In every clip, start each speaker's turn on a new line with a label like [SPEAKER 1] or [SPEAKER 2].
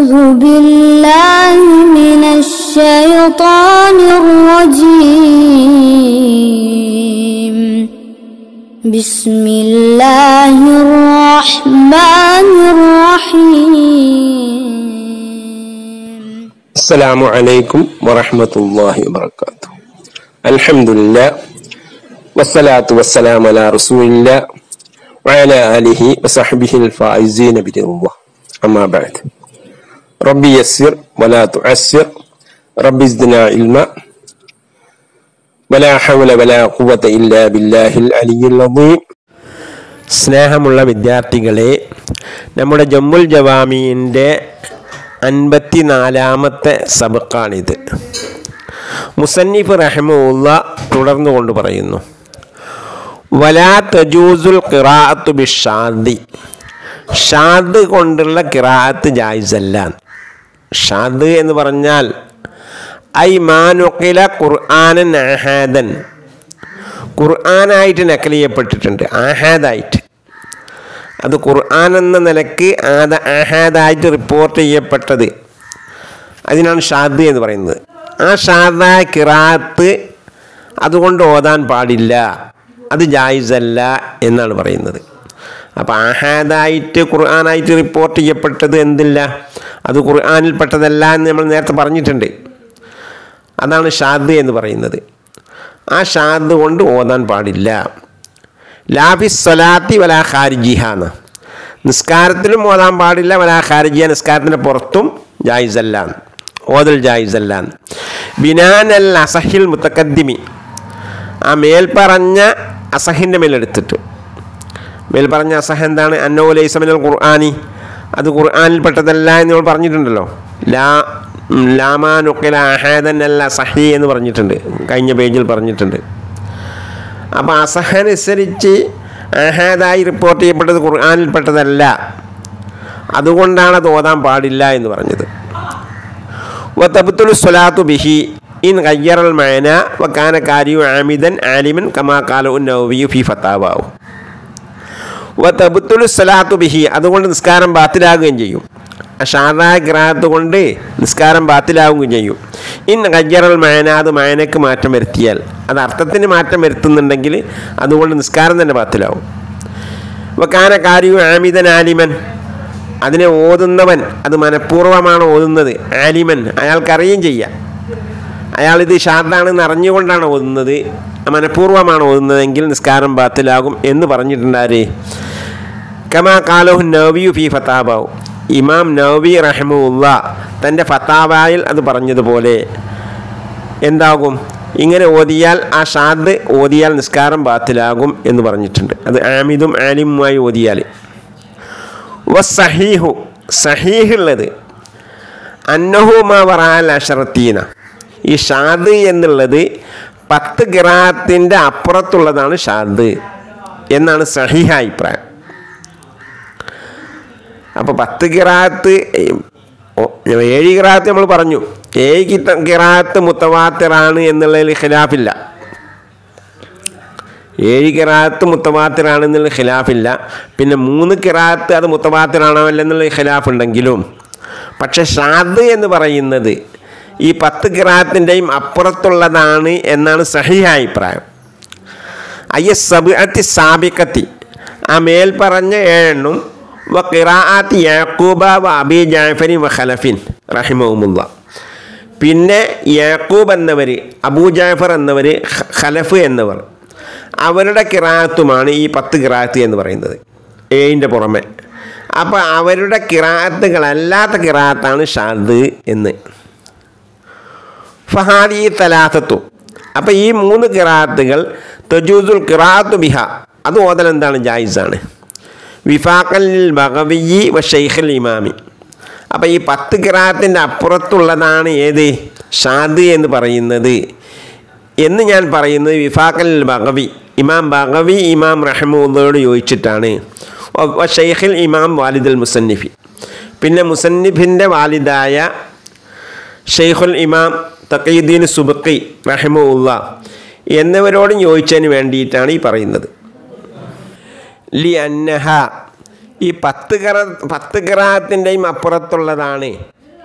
[SPEAKER 1] أعوذ بالله من الشيطان الرجيم بسم الله الرحمن الرحيم
[SPEAKER 2] السلام عليكم ورحمة الله وبركاته الحمد لله والصلاة والسلام على رسول الله وعلى آله وصحبه الفائزين برضا الله أما بعد ربي يسر ولا تعسر ربي زدنا علما ولا حول ولا قوة إلا بالله العلي العظيم സ്നേഹമുള്ള വിദ്യാർത്ഥികളെ നമ്മുടെ ജമ്മുൽ ജവാമീൻ്റെ അൻപത്തിനാലാമത്തെ സബക്കാണിത് മുസന്നിഫ് റഹമുല്ല തുടർന്നു കൊണ്ട് പറയുന്നു വലാ തജൂസുൽ ഖിറാഅത്തു ബിഷാദി ഷാദ് കൊണ്ടുള്ള ഖിറാഅത്ത് ജായിസല്ല ഷാദ് എന്ന് പറഞ്ഞാൽ ഐ മാനുക്കില ഖുർആനൻ ആഹാദൻ ഖുർആനായിട്ട് നക്കൽ ചെയ്യപ്പെട്ടിട്ടുണ്ട് ആഹാദായിട്ട് അത് ഖുർആൻ എന്ന നിലക്ക് ആദ ആഹാദായിട്ട് റിപ്പോർട്ട് ചെയ്യപ്പെട്ടത് അതിനാണ് ഷാദ് എന്ന് പറയുന്നത് ആ ഷാദായ കിറാത്ത് അതുകൊണ്ട് ഓതാൻ പാടില്ല അത് ജായിസല്ല എന്നാണ് പറയുന്നത് അപ്പോൾ ആഹാദായിട്ട് ഖുർആനായിട്ട് റിപ്പോർട്ട് ചെയ്യപ്പെട്ടത് എന്തില്ല അത് ഖുർആനിൽപ്പെട്ടതല്ല എന്ന് നമ്മൾ നേരത്തെ പറഞ്ഞിട്ടുണ്ട് അതാണ് ഷാദ് എന്ന് പറയുന്നത് ആ ഷാദ് കൊണ്ട് ഓതാൻ പാടില്ല ലാഫിസ് സ്വലാത്തി വലാ ഖാരിജിഹാന്ന് നിസ്കാരത്തിലും ഓതാൻ പാടില്ല വലാ ഖാരിജിയ നിസ്കാരത്തിൻ്റെ പുറത്തും ജായിസല്ല ഓതൽ ജായിസല്ല ബിനാനൽ അസഹിൽ മുത്തക്കദ്ദിമി ആ മേൽപ്പറഞ്ഞ അസഹിൻ്റെ മേലെടുത്തിട്ട് മേൽപ്പറഞ്ഞ അസഹ എന്താണ് അന്നോലൈസമിനൽ ഖുർആാനി അത് ഖുർആാനിൽപ്പെട്ടതല്ല എന്ന് നമ്മൾ പറഞ്ഞിട്ടുണ്ടല്ലോ ലാ ലാമാനുക്കല അഹാദൻ അല്ല സഹി എന്ന് പറഞ്ഞിട്ടുണ്ട് കഴിഞ്ഞ പേജിൽ പറഞ്ഞിട്ടുണ്ട് അപ്പോൾ അസഹനുസരിച്ച് അഹാദായി റിപ്പോർട്ട് ചെയ്യപ്പെട്ടത് ഖുർആാനിൽപ്പെട്ടതല്ല അതുകൊണ്ടാണ് അത് ഓതാൻ പാടില്ല എന്ന് പറഞ്ഞത് വത്തബത്തുൽ സ്വലാത്തു ബിഹി ഇൻ കയ്യറൽ മയന വക്കാന കാര്യു ആമിദൻ ആലിമൻ കമാ കാലു നൗവിയു ഫി ഫത്താവാവും വത്തബത്തുൽ സ്വലാത്തു ബിഹി അതുകൊണ്ട് നിസ്കാരം ബാത്തിലാകുകയും ചെയ്യും ഷാദായ ഗ്രാഹത്ത് കൊണ്ട് നിസ്കാരം ബാത്തിലാവുകയും ചെയ്യും ഇൻ കയ്യറൽ മയന അത് മയനക്ക് മാറ്റം വരുത്തിയാൽ അത് അർത്ഥത്തിന് മാറ്റം വരുത്തുന്നുണ്ടെങ്കിൽ അതുകൊണ്ട് നിസ്കാരം തന്നെ ബാത്തിലാവും വക്കാന കാര്യു ആമിദൻ ആലിമൻ അതിനെ ഓതുന്നവൻ അത് മനഃപൂർവ്വമാണ് ഓതുന്നത് ആലിമൻ അയാൾക്കറിയുകയും ചെയ്യാം അയാളിത് ഷാദാണെന്ന് അറിഞ്ഞുകൊണ്ടാണ് ഓതുന്നത് മനഃപൂർവ്വമാണ് ഓതുന്നതെങ്കിൽ നിസ്കാരം ബാത്തിലാകും എന്ന് പറഞ്ഞിട്ടുണ്ടാരേ കമാ കാലോഹു നവിയു ഫി ഫത്താബാവു ഇമാം നവി റഹമുല്ല തൻ്റെ ഫത്താബായിൽ അത് പറഞ്ഞതുപോലെ എന്താകും ഇങ്ങനെ ഓതിയാൽ ആ ഷാദ് ഓതിയാൽ നിസ്കാരം ബാത്തിലാകും എന്ന് പറഞ്ഞിട്ടുണ്ട് അത് ആമിദും ആലിമുമായി ഓതിയാൽ വസഹീഹു സഹീഹുള്ളത് അന്നഹുമാ വറാൽ അഷറത്തീന ഈ ഷാദ് എന്നുള്ളത് പത്ത് ഗ്രാഹത്തിൻ്റെ അപ്പുറത്തുള്ളതാണ് ഷാദ് എന്നാണ് സഹീഹ അഭിപ്രായം അപ്പോൾ പത്ത് കിറാത്ത് ഏഴ് കിറാത്ത് നമ്മൾ പറഞ്ഞു ഏഴ് കിത്ത കിറാത്ത് മുത്തവാത്തിറാണ് എന്നുള്ളതിൽ ഖിലാഫില്ല ഏഴ് കിറാത്ത് മുത്തവാത്തിറാണ് എന്നുള്ള ഖിലാഫില്ല പിന്നെ മൂന്ന് കിറാത്ത് അത് മുത്തവാത്തിറാണോ അല്ലെന്നുള്ള ഖിലാഫ് ഉണ്ടെങ്കിലും പക്ഷെ ഷാദ് എന്ന് പറയുന്നത് ഈ പത്ത് കിറാത്തിൻ്റെയും അപ്പുറത്തുള്ളതാണ് എന്നാണ് സഹിഹ അഭിപ്രായം അയ്യ സബി സാബിക്കത്തി ആ മേൽ പറഞ്ഞ ഏഴെണ്ണും വ ഖിറാഅത്ത് യാക്കൂബ വ അബി ജാഫരി വ ഖലഫിൻ റഹിമഹുമുല്ല പിന്നെ യാക്കൂബ് എന്നവർ അബൂ ജാഫർ എന്നവർ ഖലഫ് എന്നവർ അവരുടെ കിറാത്തുമാണ് ഈ പത്ത് കിറാത്ത് എന്ന് പറയുന്നത് ഏഴിൻ്റെ പുറമെ അപ്പോൾ അവരുടെ കിറാത്തുകളല്ലാത്ത കിറാത്താണ് ഷാദ് എന്ന് ഫഹാദി തലാത്തത്തു അപ്പോൾ ഈ മൂന്ന് കിറാത്തുകൾ തജൂസുൽ കിറാത്തു ബിഹ അത് ഓതൽ എന്താണ് ജായിസാണ് വിഫാഖൽ ബഗവിയി വ ഷെയ്ഖൽ ഇമാമി അപ്പോൾ ഈ പത്ത് കിറാത്തിൻ്റെ അപ്പുറത്തുള്ളതാണ് ഏത് ഷാദ് എന്ന് പറയുന്നത് എന്ന് ഞാൻ പറയുന്നത് വിഫാഖൽ ബഗവി ഇമാം ബഗവി ഇമാം റഹമുള്ളയോട് ചോദിച്ചിട്ടാണ് വ ഷെയ്ഖിൽ ഇമാം വാലിദുൽ മുസന്നിഫി പിന്നെ മുസന്നിഫിൻ്റെ വാലിദായ ഷെയ്ഖുൽ ഇമാം തക്കീദ്ദീൻ സുബക്കി റഹിമുല്ല എന്നിവരോടും ചോദിച്ചതിന് വേണ്ടിയിട്ടാണ് ഈ പറയുന്നത് ലി അന്നഹ ഈ പത്ത് കറ പത്ത് ഗ്രാഹത്തിൻ്റെയും അപ്പുറത്തുള്ളതാണ്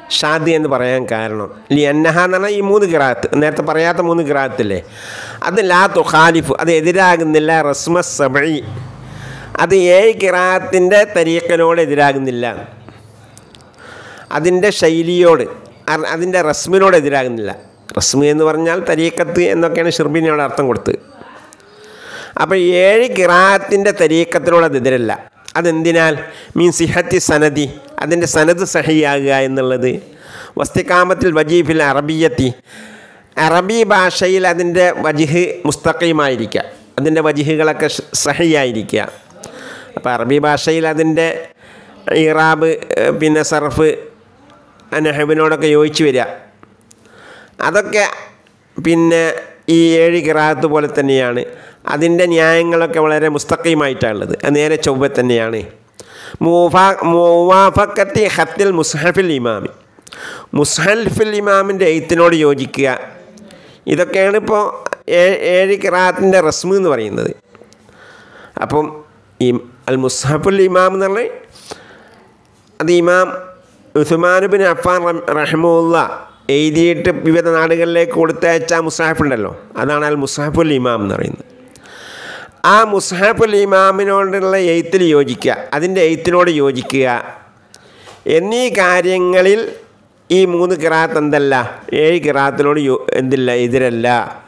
[SPEAKER 2] ഷാദി എന്ന് പറയാൻ കാരണം ലി അന്നഹ എന്ന് പറഞ്ഞാൽ ഈ മൂന്ന് ഗ്രാത്ത് നേരത്തെ പറയാത്ത മൂന്ന് ഗ്രാത്തില്ലേ അത് ലാ തുഖാലിഫ് അത് എതിരാകുന്നില്ല റസ്മ സബഴി അത് ഏഴ് കിറാത്തിൻ്റെ തരീക്കനോട് എതിരാകുന്നില്ല അതിൻ്റെ ശൈലിയോട് അ- അതിൻ്റെ റസ്മിനോട് എതിരാകുന്നില്ല റസ്മി എന്ന് പറഞ്ഞാൽ തരീക്കത്ത് എന്നൊക്കെയാണ് ഷിർബിനോട് അർത്ഥം കൊടുത്തത് അപ്പോൾ ഏഴ് കിറാത്തിൻ്റെ തരീക്കത്തിനോട് അത് എതിരല്ല അതെന്തിനാൽ മീൻ സിഹത്തി സനദി അതിൻ്റെ സനദ് സഹിയാകുക എന്നുള്ളത് വസ്തികാമത്തിൽ വജീഫിൽ അറബിയത്തി അറബി ഭാഷയിൽ അതിൻ്റെ വജിഹ് മുസ്തഖീമായിരിക്കുക അതിൻ്റെ വജിഹുകളൊക്കെ ഷ- സഹിയായിരിക്കുക അപ്പോൾ അറബി ഭാഷയിൽ അതിൻ്റെ ഇറാബ് ഏഹ്, പിന്നെ സർഫ് നഹബിനോടൊക്കെ യോജിച്ച് വരിക അതൊക്കെ പിന്നെ ഈ ഏഴ് കിറാത്ത് പോലെ തന്നെയാണ് അതിൻ്റെ ന്യായങ്ങളൊക്കെ വളരെ മുസ്തഖീമായിട്ടാണുള്ളത് അത് നേരെ ചൊവ്വ തന്നെയാണ് മൂഫാ മൂവാഫക്കത്തി ഹത്തിൽ മുസ്ഹഫിൽ ഇമാമി മുസ്ഹൽഫിൽ ഇമാമിൻ്റെ എയ്ത്തിനോട് യോജിക്കുക ഇതൊക്കെയാണ് ഇപ്പോൾ ഏഴ് കിറാത്തിൻ്റെ റസ്മ് എന്ന് പറയുന്നത് അപ്പം ഈ അൽ മുസ്ഹഫുൽ ഇമാം എന്ന് പറഞ്ഞാൽ അത് ഇമാം ഉസ്മാനുബിൻ അഫാൻ റഹ്മുല്ല എഴുതിയിട്ട് വിവിധ നാടുകളിലേക്ക് കൊടുത്തയച്ച ആ മുസാഫ് ഉണ്ടല്ലോ അതാണ് അൽ മുസാഫുൽ ഇമാം എന്ന് പറയുന്നത് ആ മുസാഫുൽ ഇമാമിനോടുള്ള എഴുത്തിൽ യോജിക്കുക അതിൻ്റെ എഴുത്തിനോട് യോജിക്കുക എന്നീ കാര്യങ്ങളിൽ ഈ മൂന്ന് കിറാത്ത് എന്തല്ല ഏഴ് കിറാത്തിനോട് യോ എന്തില്ല എതിരല്ല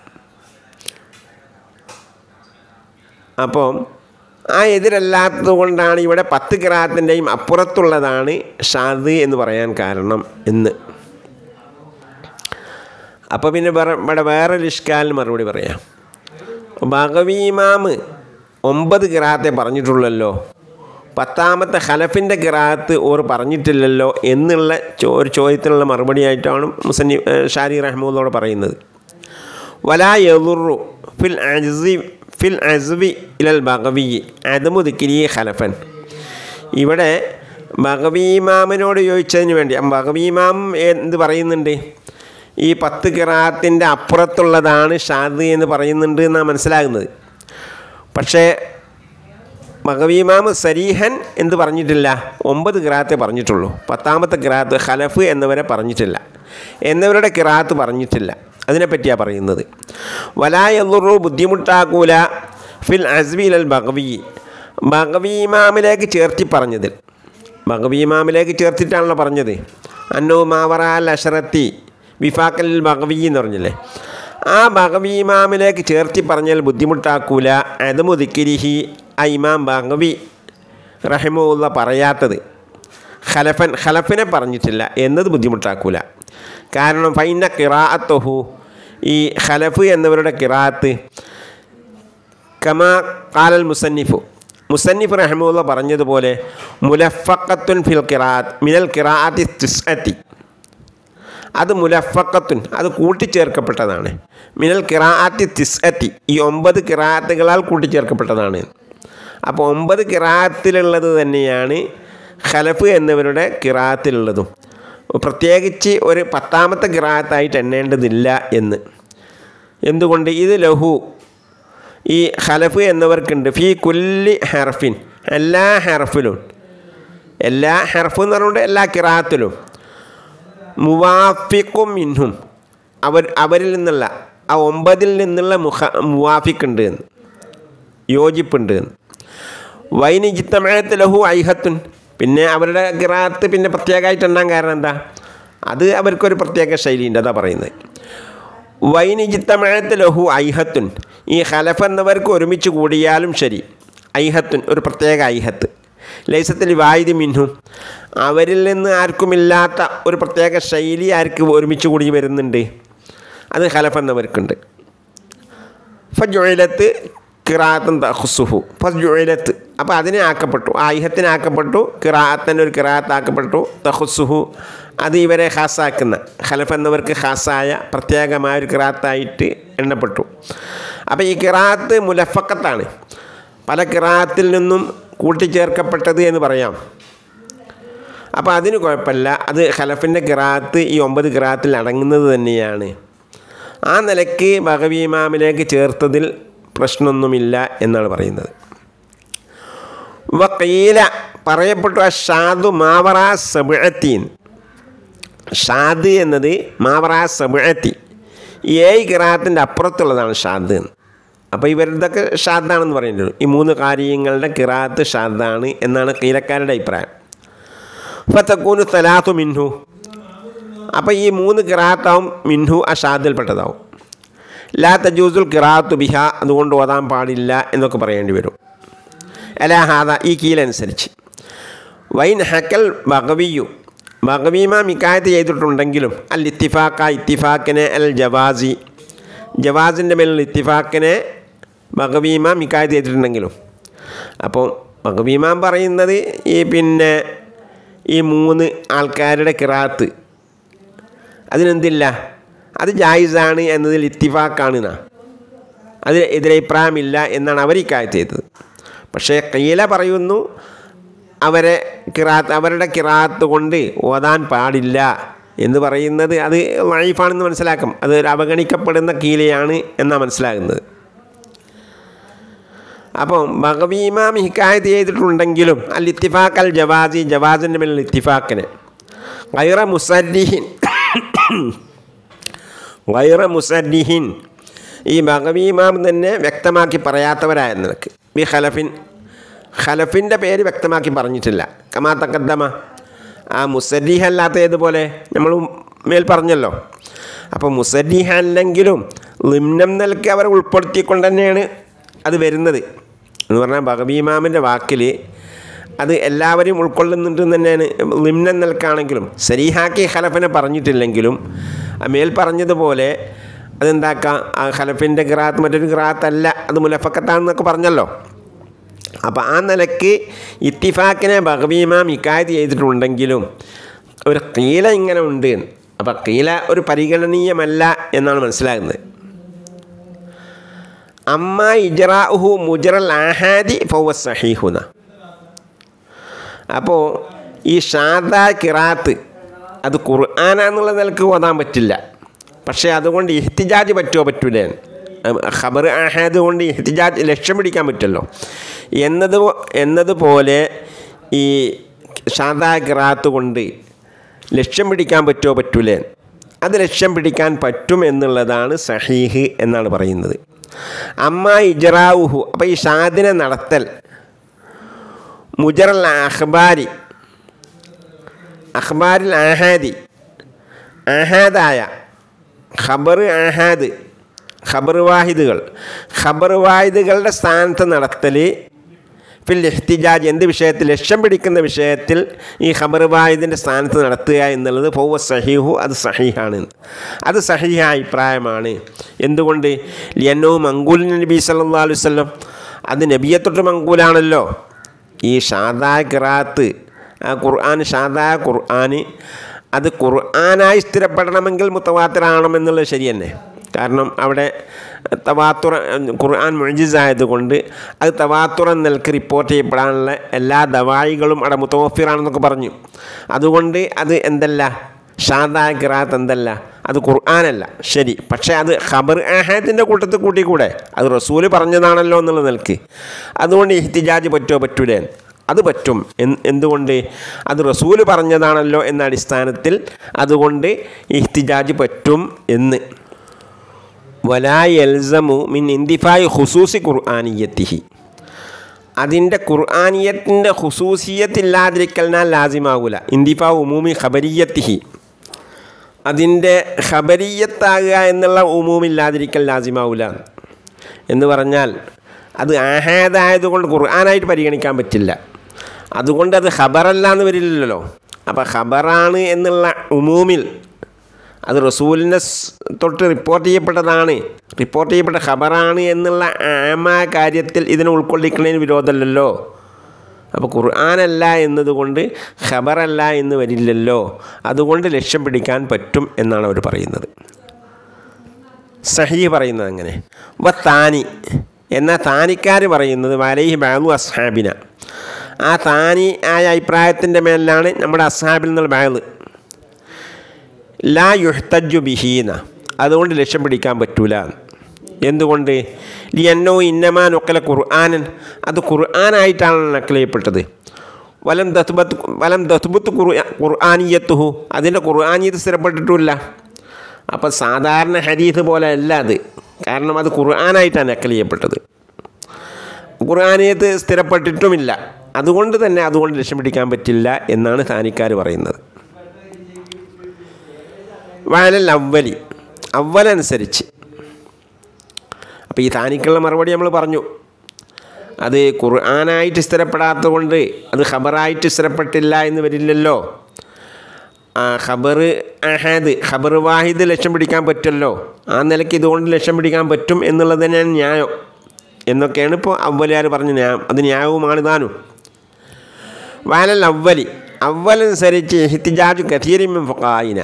[SPEAKER 2] അപ്പം ആ എതിരല്ലാത്തത് കൊണ്ടാണ് ഇവിടെ പത്ത് കിറാത്തിൻ്റെയും അപ്പുറത്തുള്ളതാണ് ഷാദ് എന്ന് പറയാൻ കാരണം എന്ന് അപ്പോൾ പിന്നെ വേറെ ഇവിടെ വേറെ ലിഷ്കാലിന് മറുപടി പറയാം ഭഗവീമാമ് ഒമ്പത് കിറാത്തെ പറഞ്ഞിട്ടുള്ളല്ലോ പത്താമത്തെ ഹലഫിൻ്റെ കിറാത്ത് ഓർ പറഞ്ഞിട്ടില്ലല്ലോ എന്നുള്ള ചോ ഒരു ചോദ്യത്തിനുള്ള മറുപടിയായിട്ടാണ് മുസന്നി ഷാരി റഹ്മൂദോട് പറയുന്നത് വലാ യദുറു ഫിൽ അജ്സി ഫിൽ അസ്വി ഇലൽ ബഗവി അദമു ദിക്കിരി ഖലഫൻ ഇവിടെ ബഗവീമാമിനോട് ചോദിച്ചതിന് വേണ്ടി ബഗവീമാം എന്ത് പറയുന്നുണ്ട് ഈ പത്ത് കിറാത്തിൻ്റെ അപ്പുറത്തുള്ളതാണ് ഷാദ് എന്ന് പറയുന്നുണ്ട് എന്നാണ് മനസ്സിലാകുന്നത് പക്ഷേ മകവീമാമ് സരീഹൻ എന്ത് പറഞ്ഞിട്ടില്ല ഒമ്പത് കിറാത്തെ പറഞ്ഞിട്ടുള്ളൂ പത്താമത്തെ കിറാത്ത് ഖലഫ് എന്നിവരെ പറഞ്ഞിട്ടില്ല എന്നിവരുടെ കിറാത്ത് പറഞ്ഞിട്ടില്ല അതിനെപ്പറ്റിയാണ് പറയുന്നത് വലായുറു ബുദ്ധിമുട്ടാക്കൂല ഫിൽ അസ്ബിൽ അൽ ബഗവി ബഗവീമാമിലേക്ക് ചേർത്തി പറഞ്ഞതിൽ ബഗവീമാമിലേക്ക് ചേർത്തിട്ടാണല്ലോ പറഞ്ഞത് അന്നോ മാവറാൽ അഷറത്തി വിഫാക്കൽ ബഗവി എന്ന് പറഞ്ഞില്ലേ ആ ബഗവീമാമിലേക്ക് ചേർത്തി പറഞ്ഞാൽ ബുദ്ധിമുട്ടാക്കൂല അതമു ദിക്കിരിഹി ആ ഇമാം ബഗവി റഹിമുള്ള പറയാത്തത് ഖലഫൻ ഖലഫിനെ പറഞ്ഞിട്ടില്ല എന്നത് ബുദ്ധിമുട്ടാക്കൂല കാരണം ഫൈന കിറാഅത്തുഹു ഈ ഖലഫ് എന്നിവരുടെ കിറാത്ത് കമാ കാലൽ മുസന്നിഫു മുസന്നിഫ് റഹമുല്ല പറഞ്ഞതുപോലെ മുലഫക്കത്തുൻ ഫിൽ കിറാത്ത് മിനൽ കിറാഅത്തി തിസ്അത്തി അത് മുലഫക്കത്തുൻ അത് കൂട്ടിച്ചേർക്കപ്പെട്ടതാണ് മിനൽ കിറാഅത്തി തിസ്അത്തി ഈ ഒമ്പത് കിറാത്തുകളാൽ കൂട്ടിച്ചേർക്കപ്പെട്ടതാണ് അപ്പോൾ ഒമ്പത് കിറാത്തിലുള്ളത് തന്നെയാണ് ഖലഫ് എന്നിവരുടെ കിറാത്തിലുള്ളതും പ്രത്യേകിച്ച് ഒരു പത്താമത്തെ കിറാത്തായിട്ട് എണ്ണേണ്ടതില്ല എന്ന് എന്തുകൊണ്ട് ഇത് ലഹു ഈ ഖലഫ് എന്നിവർക്കുണ്ട് ഫി കുല്ലി ഹെർഫിൻ എല്ലാ ഹെർഫിലും എല്ലാ ഹെർഫ് എന്ന് പറഞ്ഞുകൊണ്ട് എല്ലാ കിറാത്തിലും മുവാഫിക്കും മിൻഹും അവർ അവരിൽ നിന്നുള്ള ആ ഒമ്പതിൽ നിന്നുള്ള മുഖ മുവാഫിക്കുണ്ട് എന്ന് യോജിപ്പുണ്ട് എന്ന് വൈനിജിത്തമഴത്ത് ലഹു ഐഹത്തുൻ പിന്നെ അവരുടെ കിറാത്ത് പിന്നെ പ്രത്യേകമായിട്ട് എണ്ണാൻ കാരണം എന്താ അത് അവർക്കൊരു പ്രത്യേക ശൈലിയുണ്ട് അതാ പറയുന്നത് വൈനിജിത്തമഴത്ത് ലഹു ഐഹത്തുൻ ഈ ഖലഫ് എന്നവർക്ക് ഒരുമിച്ച് കൂടിയാലും ശരി ഐഹത്തുൻ ഒരു പ്രത്യേക ഐഹത്ത് ലൈസത്തിൽ വായുതി മിൻഹും അവരിൽ നിന്ന് ആർക്കുമില്ലാത്ത ഒരു പ്രത്യേക ശൈലി ആർക്ക് ഒരുമിച്ച് കൂടി വരുന്നുണ്ട് അത് ഖലഫ് എന്നവർക്കുണ്ട് ഫജുഴലത്ത് കിറാത്തൻ തഹുസുഹു ഫജുഴലത്ത് അപ്പോൾ അതിനെ ആക്കപ്പെട്ടു ആ ഐഹത്തിനെ ആക്കപ്പെട്ടു കിറാത്തൻ്റെ ഒരു കിറാത്താക്കപ്പെട്ടു തഹുസുഹു അത് ഇവരെ ഖാസാക്കുന്ന ഖലഫ് എന്നവർക്ക് ഖാസായ പ്രത്യേകമായ ഒരു കിറാത്തായിട്ട് എണ്ണപ്പെട്ടു അപ്പോൾ ഈ കിറാത്ത് മുലഫക്കത്താണ് പല കിറാത്തിൽ നിന്നും കൂട്ടിച്ചേർക്കപ്പെട്ടത് എന്ന് പറയാം അപ്പോൾ അതിന് കുഴപ്പമില്ല അത് ഖലഫിൻ്റെ കിറാത്ത് ഈ ഒമ്പത് കിറാത്തിൽ അടങ്ങുന്നത് തന്നെയാണ് ആ നിലയ്ക്ക് ബഹവീമാമിലേക്ക് ചേർത്തതിൽ പ്രശ്നമൊന്നുമില്ല എന്നാണ് പറയുന്നത് വക്കീല പറയപ്പെട്ടു അഷാദു മാവറ സബുഅത്തീൻ ഷാദ് എന്നത് മാവറാ സബഴത്തി ഏഴ് കിറാത്തിൻ്റെ അപ്പുറത്തുള്ളതാണ് ഷാദ് എന്ന് അപ്പോൾ ഇവരുടെയൊക്കെ ഷാദാണെന്ന് പറയുന്നത് ഈ മൂന്ന് കാര്യങ്ങളുടെ കിറാത്ത് ഷാദാണ് എന്നാണ് കീലക്കാരുടെ അഭിപ്രായം ഫത്തക്കൂന് തലാത്തു മിൻഹു അപ്പോൾ ഈ മൂന്ന് കിറാത്താവും മിൻഹു ആ ഷാദിൽപ്പെട്ടതാവും ലാ തജൂസുൽ കിറാത്തു ബിഹ അതുകൊണ്ട് ഓതാൻ പാടില്ല എന്നൊക്കെ പറയേണ്ടി വരും അലാഹാദ ഈ കീലനുസരിച്ച് വൈൻ ഹക്കൽ ബഗവിയു ബഗവീമ മിക്കായത്ത് ചെയ്തിട്ടുണ്ടെങ്കിലും അൽ ഇത്തിഫാക്ക ഇത്തിഫാക്കിനെ അൽ ജവാസി ജവാസിൻ്റെ മേലുള്ള ഇത്തിഫാക്കിനെ ബഗവീമ മിക്കായത്ത് ചെയ്തിട്ടുണ്ടെങ്കിലും അപ്പോൾ ബഗവീമാൻ പറയുന്നത് ഈ പിന്നെ ഈ മൂന്ന് ആൾക്കാരുടെ കിറാത്ത് അതിനെന്തില്ല അത് ജായിസാണ് എന്നതിൽ ഇത്തിഫാക്കാണ് എന്നാ അതിൽ എതിരഭിപ്രായമില്ല എന്നാണ് അവർ ഇക്കായത്ത് ചെയ്തത് പക്ഷേ കയ്യില പറയുന്നു അവരെ കിറാത്ത് അവരുടെ കിറാത്ത് കൊണ്ട് ഓതാൻ പാടില്ല എന്ന് പറയുന്നത് അത് വൈഫാണെന്ന് മനസ്സിലാക്കും അത് ഒരു അവഗണിക്കപ്പെടുന്ന കീലയാണ് എന്നാണ് മനസ്സിലാകുന്നത് അപ്പം ബഗവീമാം ഹിക്കായത്ത് ചെയ്തിട്ടുണ്ടെങ്കിലും അൽ ഇത്തിഫാഖ് അൽ ജവാസി ജവാസിൻ്റെ മേലുള്ള ഇത്തിഫാക്കിന് ഗൈറ മുസരിഹിൻ ഗൈറ മുസരിഹിൻ ഈ ബഗവീമാം തന്നെ വ്യക്തമാക്കി പറയാത്തവരായ നിനക്ക് ബി ഖലഫിൻ ഖലഫിൻ്റെ പേര് വ്യക്തമാക്കി പറഞ്ഞിട്ടില്ല കമാ തക്കദ്ദമ ആ മുസരിഹ് അല്ലാത്തതുപോലെ നമ്മൾ മേൽ പറഞ്ഞല്ലോ അപ്പോൾ മുസരിഹ് അല്ലെങ്കിലും ലിംനം നൽകി അവർ ഉൾപ്പെടുത്തിക്കൊണ്ട് തന്നെയാണ് അത് വരുന്നത് എന്ന് പറഞ്ഞാൽ ബഗബീമാമിൻ്റെ വാക്കിൽ അത് എല്ലാവരും ഉൾക്കൊള്ളുന്നുണ്ട് തന്നെയാണ് ലിംനം നൽകാണെങ്കിലും സരീഹാക്കി ഖലഫിനെ പറഞ്ഞിട്ടില്ലെങ്കിലും ആ മേൽ പറഞ്ഞതുപോലെ അതെന്താക്കാം ആ ഖലഫിൻ്റെ ഗ്രാത്ത് മറ്റൊരു ഗ്രാത്തല്ല അത് മുലഫക്കത്താണെന്നൊക്കെ പറഞ്ഞല്ലോ അപ്പോൾ ആ നിലയ്ക്ക് ഇത്തിഫാക്കിനെ ബഹബീമാം ഇക്കായത് ചെയ്തിട്ടുണ്ടെങ്കിലും ഒരു കീല ഇങ്ങനെ ഉണ്ട് അപ്പോൾ കീല ഒരു പരിഗണനീയമല്ല എന്നാണ് മനസ്സിലാകുന്നത് അമ്മ ഇജറാഹു മുജറൽ ആഹാദി ഫൗവ സഹീഹുന അപ്പോൾ ഈ ഷാദ കിറാത്ത് അത് ഖുർആാനാന്നുള്ള നിലക്ക് ഓതാൻ പറ്റില്ല പക്ഷേ അതുകൊണ്ട് ഇഹ്തിജാജ് പറ്റുമോ പറ്റൂലേ ഖബർ ആഹാദ് കൊണ്ട് ഇഹ്തിജാജ് ലക്ഷ്യം പിടിക്കാൻ പറ്റുമല്ലോ എന്നത് എന്നതുപോലെ ഈ ഷാദാ കിറാത്ത് കൊണ്ട് ലക്ഷ്യം പിടിക്കാൻ പറ്റുമോ പറ്റൂലേ അത് ലക്ഷ്യം പിടിക്കാൻ പറ്റും എന്നുള്ളതാണ് സഹീഹ് എന്നാണ് പറയുന്നത് അമ്മ ഇജറാവുഹു അപ്പോൾ ഈ ഷാദിനെ നടത്തൽ മുജറൽ അഖ്ബാരി അഖ്ബാരിൽ ആഹാദി ആഹാദായ ഖബർ ആഹാദ് ഖബർ വാഹിദുകൾ ഖബർ വാഹിദുകളുടെ സ്ഥാനത്ത് നടത്തൽ ഫിൽ ഇഹ്തിജാജ് എന്ത് വിഷയത്തിൽ ലക്ഷ്യം പിടിക്കുന്ന വിഷയത്തിൽ ഈ ഖബർ വാഹിദിൻ്റെ സ്ഥാനത്ത് നടത്തുക എന്നുള്ളത് ഫൗവ സഹീഹു അത് സഹീഹാണ് അത് സഹീഹ അഭിപ്രായമാണ് എന്തുകൊണ്ട് ലിയന്നോ മങ്കൂൽ നബി സല്ലാ അലൈഹി വല്ലം അത് നബിയെ തൊട്ട് മങ്കൂലാണല്ലോ ഈ ഷാദാ ഖിറാത്ത് ആ ഖുർആൻ ഷാദാ ഖുർആൻ അത് ഖുർആനായി സ്ഥിരപ്പെടണമെങ്കിൽ മുത്തവാത്തിറാണെന്നുള്ളത് ശരി തന്നെ കാരണം അവിടെ തവാത്തുറ ഖുർആൻ മുഴജിസായതുകൊണ്ട് അത് തവാത്തുറം നിലക്ക് റിപ്പോർട്ട് ചെയ്യപ്പെടാനുള്ള എല്ലാ ദവായികളും അവിടെ മുത്തവഫിറാണെന്നൊക്കെ പറഞ്ഞു അതുകൊണ്ട് അത് എന്തല്ല ഷാദാ ഖിറാത്ത് എന്തല്ല അത് ഖുർആാനല്ല ശരി പക്ഷേ അത് ഖബർ ആഹാത്തിൻ്റെ കൂട്ടത്തിൽ കൂട്ടിക്കൂടെ അത് റസൂല് പറഞ്ഞതാണല്ലോ എന്നുള്ള നിലക്ക് അതുകൊണ്ട് ഇഹ്തിജാജ് പറ്റുമോ പറ്റൂലേ അത് പറ്റും എന്തുകൊണ്ട് അത് റസൂല് പറഞ്ഞതാണല്ലോ എന്ന അടിസ്ഥാനത്തിൽ അതുകൊണ്ട് ഇഹ്തിജാജ് പറ്റും എന്ന് വലാ എൽസമു മിൻ ഇന്തിഫായ് ഹുസൂസി ഖുർആാനിയത്തിഹി അതിൻ്റെ ഖുർആാനിയത്തിൻ്റെ ഹുസൂസിയത്തില്ലാതിരിക്കലിനാൽ ലാസിമാകൂല ഇന്തിഫാ ഉമൂമി ഖബരിയത്തിഹി അതിൻ്റെ ഖബരിയത്താകുക എന്നുള്ള ഉമൂമില്ലാതിരിക്കൽ ലാസിമാവൂല എന്ന് പറഞ്ഞാൽ അത് ആഹാദായതുകൊണ്ട് ഖുർആാനായിട്ട് പരിഗണിക്കാൻ പറ്റില്ല അതുകൊണ്ട് അത് ഖബറല്ല എന്ന് വരില്ലല്ലോ അപ്പോൾ ഖബറാണ് എന്നുള്ള ഉമൂമിൽ അത് റസൂലിനെ തൊട്ട് റിപ്പോർട്ട് ചെയ്യപ്പെട്ടതാണ് റിപ്പോർട്ട് ചെയ്യപ്പെട്ട ഖബറാണ് എന്നുള്ള ആമ കാര്യത്തിൽ ഇതിനെ ഉൾക്കൊള്ളിക്കുന്നതിന് വിരോധമല്ലല്ലോ അപ്പോൾ ഖുർആാനല്ല എന്നതുകൊണ്ട് ഖബറല്ല എന്ന് വരില്ലല്ലോ അതുകൊണ്ട് ലക്ഷ്യം പിടിക്കാൻ പറ്റും എന്നാണ് അവർ പറയുന്നത് സഹി പറയുന്നത് അങ്ങനെ വ താനി എന്നാൽ താനിക്കാർ പറയുന്നത് വലൈഹി ബാലു അസ്ഹാബിന ആ താനി ആയ അഭിപ്രായത്തിൻ്റെ മേലാണ് നമ്മുടെ അസ്ഹാബിൽ നിന്നുള്ള ബാഗ് ലാ യുഹ്തജു ബിഹീന അതുകൊണ്ട് ലക്ഷ്യം പിടിക്കാൻ പറ്റൂല എന്തുകൊണ്ട് ലിയന്നോ ഇന്നമാ നൊക്കല ഖുർആാനൻ അത് ഖുർആാനായിട്ടാണ് നക്കൽ ചെയ്യപ്പെട്ടത് വലം ദത്തുബത്ത് വലം ദത്തുബത്ത് ഖുർആാനിയത്തുഹു അതിൻ്റെ ഖുർആാനിയത്ത് സ്ഥിരപ്പെട്ടിട്ടുമില്ല അപ്പോൾ സാധാരണ ഹദീത്ത് പോലെ അല്ല അത് കാരണം അത് ഖുർആാനായിട്ടാണ് നക്കൽ ചെയ്യപ്പെട്ടത് ഖുർആാനിയത്ത് സ്ഥിരപ്പെട്ടിട്ടുമില്ല അതുകൊണ്ട് തന്നെ അതുകൊണ്ട് ലക്ഷ്യം പിടിക്കാൻ പറ്റില്ല എന്നാണ് സ്ഥാനിക്കാർ പറയുന്നത് വയലൽ അവലി അവലനുസരിച്ച് അപ്പോൾ ഈ താനിക്കുള്ള മറുപടി നമ്മൾ പറഞ്ഞു അത് ഖുർആനായിട്ട് സ്ഥിരപ്പെടാത്തത് കൊണ്ട് അത് ഖബറായിട്ട് സ്ഥിരപ്പെട്ടില്ല എന്ന് വരില്ലല്ലോ ആ ഖബർ അഹാദ് ഖബർ വാഹിദ് ലക്ഷ്യം പിടിക്കാൻ പറ്റുമല്ലോ ആ നിലയ്ക്ക് ഇതുകൊണ്ട് ലക്ഷ്യം പിടിക്കാൻ പറ്റും എന്നുള്ളത് തന്നെയാണ് ന്യായം എന്നൊക്കെയാണ് ഇപ്പോൾ അവലുകാർ പറഞ്ഞ ന്യായം അത് ന്യായവുമാണ് താനും വാലൽ അവലി അവലനുസരിച്ച് ഹിത്തിജാജു കഥീരിമിൻ ഫുഖായിന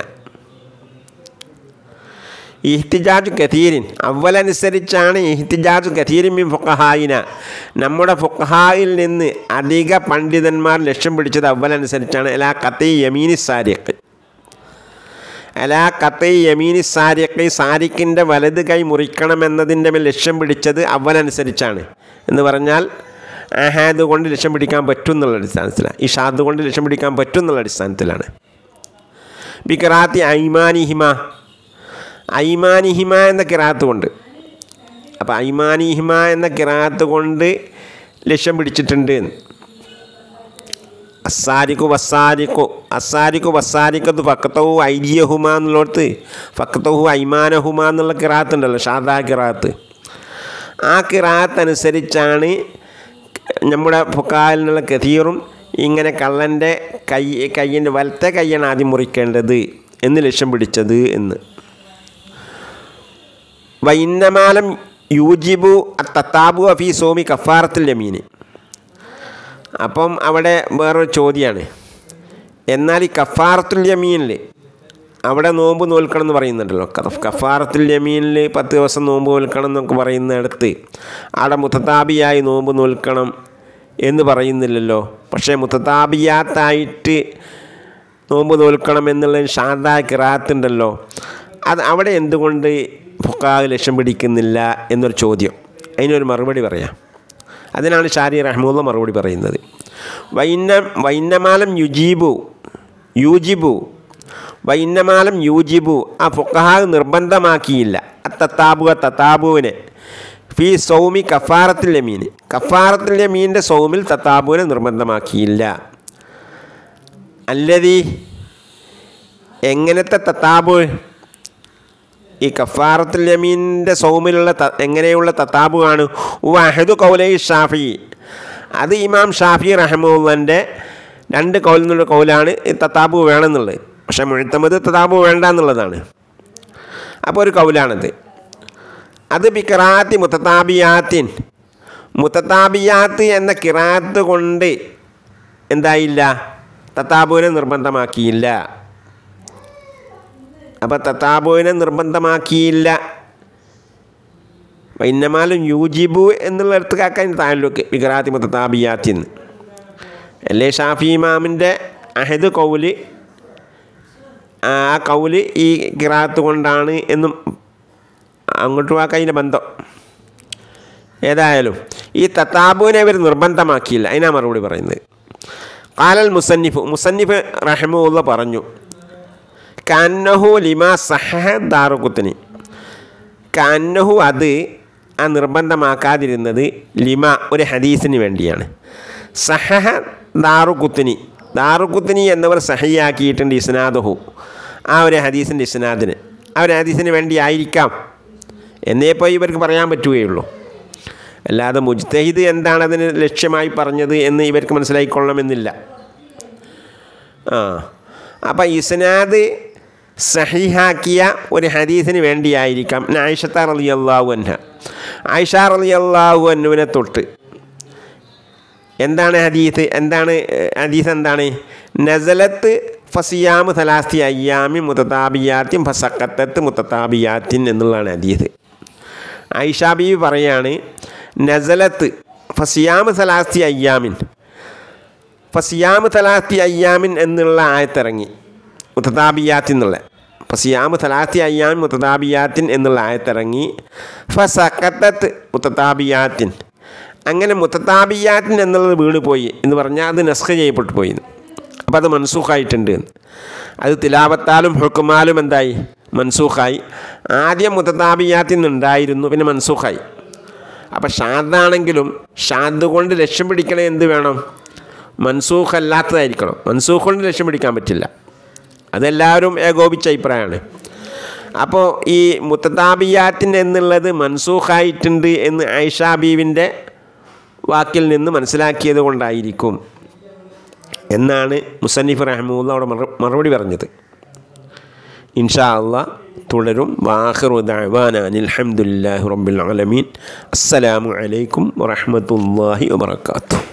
[SPEAKER 2] ഇഹ്തിജാജ് കഥീരിൻ അവലനുസരിച്ചാണ് ഇഹ്തിജാജ് കഥീരിമിൻ ഫുഖഹായിന നമ്മുടെ ഫുഖഹായിൽ നിന്ന് അധിക പണ്ഡിതന്മാർ ലക്ഷ്യം പിടിച്ചത് അവലനുസരിച്ചാണ് അലാ കത്തി യമീനി സാരിഖ് അലാ കത്തി യമീനി സാരിഖ് സാരിഖിൻ്റെ വലത് കൈ മുറിക്കണമെന്നതിൻ്റെ മേൽ ലക്ഷ്യം പിടിച്ചത് അവലനുസരിച്ചാണ് എന്ന് പറഞ്ഞാൽ അഹാദ് കൊണ്ട് ലക്ഷ്യം പിടിക്കാൻ പറ്റും എന്നുള്ള അടിസ്ഥാനത്തിലാണ് ഈ ഷാദ് കൊണ്ട് ലക്ഷ്യം പിടിക്കാൻ പറ്റും എന്നുള്ള അടിസ്ഥാനത്തിലാണ് ബിക്കറാത്തി ഐമാനിഹിമ ഐമാനിഹിമ എന്ന കിറാത്ത് കൊണ്ട് അപ്പോൾ ഐമാനിഹിമ എന്ന കിറാത്ത് കൊണ്ട് ലക്ഷ്യം പിടിച്ചിട്ടുണ്ട് അസാരിക്കു വസാരിക്കു അസാരിക്കു വസാരിക്കത്ത് ഫക്കത്തഹു ഐജിയഹുമ എന്നുള്ളടത്ത് ഫക്കത്തഹു ഐമാനഹുമ എന്നുള്ള കിറാത്ത് ഉണ്ടല്ലോ ഷാദാ കിറാത്ത് ആ കിറാത്ത് അനുസരിച്ചാണ് നമ്മുടെ ഫുക്കാലിനുള്ള കഥീറും ഇങ്ങനെ കള്ളൻ്റെ കൈ കയ്യിൻ്റെ വലത്തെ കൈയാണ് ആദ്യം മുറിക്കേണ്ടത് എന്ന് ലക്ഷ്യം പിടിച്ചത് എന്ന് വൈന്നമാലം യൂജിബു തത്താബു അഫി സോമി കഫാറത്തിൽ യമീന് അപ്പം അവിടെ വേറൊരു ചോദ്യമാണ് എന്നാൽ ഈ കഫാറത്തുൽ യമീനിൽ അവിടെ നോമ്പ് നോൽക്കണം എന്ന് പറയുന്നുണ്ടല്ലോ കഫാറത്തുൽ യമീനിൽ പത്ത് ദിവസം നോമ്പ് നോൽക്കണം എന്നൊക്കെ പറയുന്നിടത്ത് അവിടെ മുത്തത്താബിയായി നോമ്പ് നോൽക്കണം എന്ന് പറയുന്നില്ലല്ലോ പക്ഷേ മുത്തത്താബിയാത്തായിട്ട് നോമ്പ് നോൽക്കണം എന്നുള്ള ഷാദാ കിറാത്തുണ്ടല്ലോ അത് അവിടെ എന്തുകൊണ്ട് ഫുക്കാവ് ലക്ഷ്യം പിടിക്കുന്നില്ല എന്നൊരു ചോദ്യം അതിനൊരു മറുപടി പറയാം അതിനാണ് ഷാരി റഹ്മുള്ള മറുപടി പറയുന്നത് വൈന്ന വൈന്നമാലം യുജീബു യൂജിബു വൈന്നമാലം യൂജിബു ആ ഫുക്കഹാവ് നിർബന്ധമാക്കിയില്ല ആ തത്താബു ആ തത്താബുവിനെ ഫി സൗമി കഫാറത്തിൽ യമീൻ കഫാറത്തിൽ യമീൻ്റെ സൗമിൽ തത്താബുവിനെ നിർബന്ധമാക്കിയില്ല അല്ലതി എങ്ങനത്തെ തത്താബു ഈ കഫാറത്തുൽ യമീനിൻ്റെ സൗമിലുള്ള ത എങ്ങനെയുള്ള തത്താബുവാണ് വഹദു കൗലൈ ഷാഫി അത് ഇമാം ഷാഫി റഹമുള്ളൻ്റെ രണ്ട് കൗലിൽ നിന്നുള്ള കൗലാണ് ഈ തത്താബു വേണമെന്നുള്ളത് പക്ഷേ മുഴുത്തമത് തത്താബു വേണ്ട എന്നുള്ളതാണ് അപ്പോൾ ഒരു കൗലാണത് അത് ബി കിറാത്തി മുത്തത്താബിയാത്തിൻ മുത്തത്താബിയാത്ത് എന്ന കിറാത്ത് കൊണ്ട് എന്തായില്ല തത്താബുവിനെ നിർബന്ധമാക്കിയില്ല അപ്പോൾ തത്താബുവിനെ നിർബന്ധമാക്കിയില്ല വൈന്നമാലും യൂജിബു എന്നുള്ളിടത്ത് കാക്കാൻ താഴേക്ക് വികറാത്തി മുത്തത്താബിയാത്തിന്ന് അല്ലേ ഷാഫി ഇമാമിൻ്റെ അഹദ് കൗല് ആ കൗല് ഈ കിറാത്ത് കൊണ്ടാണ് എന്നും അങ്ങോട്ട് വാക്കാൻ അതിൻ്റെ ബന്ധം ഏതായാലും ഈ തത്താബുവിനെ അവർ നിർബന്ധമാക്കിയില്ല അതിനാ മറുപടി പറയുന്നത് കാലൽ മുസന്നിഫ് മുസന്നിഫ് റഹമുള്ള പറഞ്ഞു കന്നഹു ലിമ സഹ ദാറുക്കുത്തിന് കന്നഹു അത് ആ നിർബന്ധമാക്കാതിരുന്നത് ലിമ ഒരു ഹദീസിന് വേണ്ടിയാണ് സഹ ദാറുക്കുത്തിന് ദാറുക്കുത്തിന് എന്നവർ സഹയാക്കിയിട്ടുണ്ട് ഇസ്നാദഹു ആ ഒരു ഹദീസിൻ്റെ ഇസ്നാദിന് ആ ഒരു ഹദീസിന് വേണ്ടി ആയിരിക്കാം എന്നേപ്പോൾ ഇവർക്ക് പറയാൻ പറ്റുകയുള്ളൂ അല്ലാതെ മുജ്തഹിദ് എന്താണ് അതിന് ലക്ഷ്യമായി പറഞ്ഞത് എന്ന് ഇവർക്ക് മനസ്സിലായിക്കൊള്ളണമെന്നില്ല ആ അപ്പം ഇസ്നാദ് സഹിഹാക്കിയ ഒരു ഹദീസിന് വേണ്ടിയായിരിക്കാം ആയിഷത്ത റലി അള്ളാഹു അൻഹ ആയിഷ റലി അള്ളാഹു അന്നുവിനെ തൊട്ട് എന്താണ് ഹദീസ് എന്താണ് ഹദീസ് എന്താണ് നസലത്ത് ഫസിയാമ് സലാസ്തി അയ്യാമി മുത്തതാബിയാത്തിൻ ഫസക്കത്തത്ത് മുത്തതാബിയാത്തിൻ എന്നുള്ളതാണ് ഹദീസ് ഐഷ ബീവി പറയാണ് നസലത്ത് ഫസിയാമ് സലാസ്തി അയ്യാമിൻ ഫസിയാമ് തലാസ്തി അയ്യാമിൻ എന്നുള്ള ആയത്തിറങ്ങി മുത്തതാബിയാത്തിൻ എന്നുള്ള ഫസിയാമ് തലാസ്തി അയ്യാമിൻ മുത്തതാബിയാത്തിൻ എന്നുള്ള ആയത്തിറങ്ങി ഫസക്കത്തത്ത് മുത്തതാബിയാത്തിൻ അങ്ങനെ മുത്തത്താബിയാറ്റിൻ എന്നുള്ളത് വീണ് പോയി എന്ന് പറഞ്ഞാൽ അത് നസ്ഖ ചെയ്യപ്പെട്ടു പോയി അപ്പോൾ അത് മൻസൂഖായിട്ടുണ്ട് എന്ന്. അത് തിലാവത്താലും ഹുക്കുമാലും എന്തായി മൻസൂഖായി ആദ്യം മുത്തത്താബിയാത്തിൽ നിന്നുണ്ടായിരുന്നു പിന്നെ മൻസൂഖായി അപ്പം ഷാദാണെങ്കിലും ഷാദ് കൊണ്ട് ലക്ഷ്യം പിടിക്കണേ എന്ത് വേണം മൻസൂഖ് അല്ലാത്തതായിരിക്കണം മൻസൂഖ് കൊണ്ട് ലക്ഷ്യം പിടിക്കാൻ പറ്റില്ല അതെല്ലാവരും ഏകോപിച്ച അഭിപ്രായമാണ് അപ്പോൾ ഈ മുത്തതാബിയാത്തിൻ എന്നുള്ളത് മൻസൂഖായിട്ടുണ്ട് എന്ന് ഐഷ ബീവിൻ്റെ വാക്കിൽ നിന്ന് മനസ്സിലാക്കിയത് കൊണ്ടായിരിക്കും എന്നാണ് മുസന്നിഫ് റഹ്മൂല്ല അവിടെ മറു- മറുപടി പറഞ്ഞത് ഇൻഷാ അള്ളാ തുടരും വാഹിറു ദഅവാന അനിൽ ഹംദുലില്ലാഹി റബ്ബിൽ ആലമീൻ അസ്സലാമു അലൈക്കും വറഹ്മത്തുള്ളാഹി വബറകാതുഹു